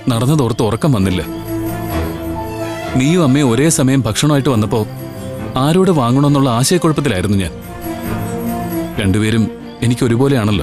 നടന്നതോർത്ത് ഉറക്കം വന്നില്ല നീയും അമ്മയും ഒരേ സമയം ഭക്ഷണമായിട്ട് വന്നപ്പോ ആരോട് വാങ്ങണമെന്നുള്ള ആശയക്കുഴപ്പത്തിലായിരുന്നു ഞാൻ രണ്ടുപേരും എനിക്ക് ഒരുപോലെയാണല്ലോ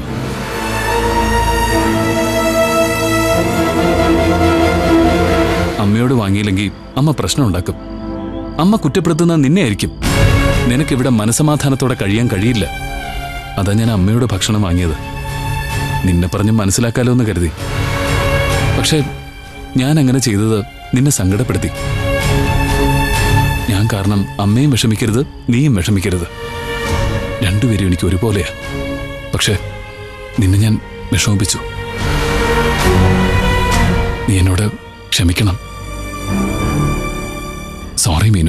അമ്മയോട് വാങ്ങിയില്ലെങ്കിൽ അമ്മ പ്രശ്നം ഉണ്ടാക്കും അമ്മ കുറ്റപ്പെടുത്തുന്ന നിന്നെ ആയിരിക്കും നിനക്കിവിടെ മനസമാധാനത്തോടെ കഴിയാൻ കഴിയില്ല അതാ ഞാൻ അമ്മയോട് ഭക്ഷണം വാങ്ങിയത് നിന്നെ പറഞ്ഞ് മനസ്സിലാക്കാലോ എന്ന് കരുതി പക്ഷേ ഞാൻ അങ്ങനെ ചെയ്തത് നിന്നെ സങ്കടപ്പെടുത്തി ഞാൻ കാരണം അമ്മയും വിഷമിക്കരുത് നീയും വിഷമിക്കരുത് രണ്ടുപേരും എനിക്ക് ഒരുപോലെയാ പക്ഷേ നിന്നെ ഞാൻ വിഷമിപ്പിച്ചു നീ എന്നോട് ക്ഷമിക്കണം സോറി മീനു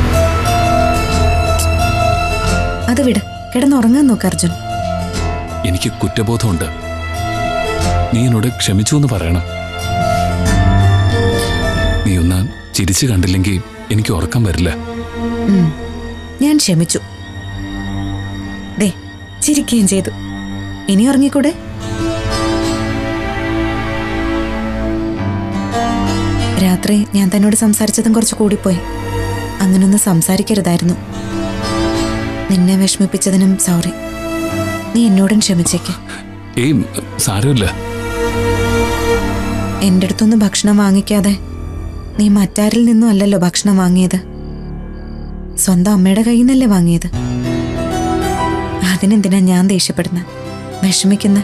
അത് വിട് കിടന്നുറങ്ങാൻ നോക്ക് അർജുൻ എനിക്ക് കുറ്റബോധമുണ്ട് നീ എന്നോട് ക്ഷമിച്ചു എന്ന് പറയണം നീ ഒന്ന് ചിരിച്ചു കണ്ടില്ലെങ്കിൽ എനിക്ക് ഉറക്കം വരില്ല ഉം. ഞാൻ ക്ഷമിച്ചു ദേ ചിരിക്കുകയും ചെയ്തു ഇനി ഉറങ്ങിക്കൂടെ രാത്രി ഞാൻ തന്നോട് സംസാരിച്ചതും കുറച്ച് കൂടിപ്പോയി അങ്ങനൊന്നും സംസാരിക്കരുതായിരുന്നു നിന്നെ വിഷമിപ്പിച്ചതിനും സോറി നീ എന്നോടും ക്ഷമിച്ചേക്ക് ഏയ് സാരമില്ല എൻ്റെ അടുത്തൊന്നും ഭക്ഷണം വാങ്ങിക്കാതെ നീ മറ്റാരിൽ നിന്നും അല്ലല്ലോ ഭക്ഷണം വാങ്ങിയത് സ്വന്തം അമ്മയുടെ കയ്യിൽ നിന്നല്ലേ വാങ്ങിയത് അതിനെന്തിനാ ഞാൻ ദേഷ്യപ്പെടുന്നത് വിഷമിക്കുന്ന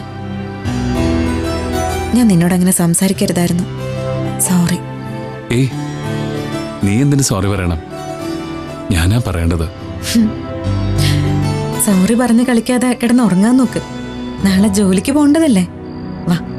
ഞാൻ നിന്നോട് അങ്ങനെ സംസാരിക്കരുതായിരുന്നു സോറി ഏയ് നീ എന്തിനു സോറി പറയണം ഞാനാ പറയേണ്ടത് സോറി പറഞ്ഞ് കളിക്കാതെ കിടന്ന് ഉറങ്ങാൻ നോക്ക് നാളെ ജോലിക്ക് പോകേണ്ടതല്ലേ വാ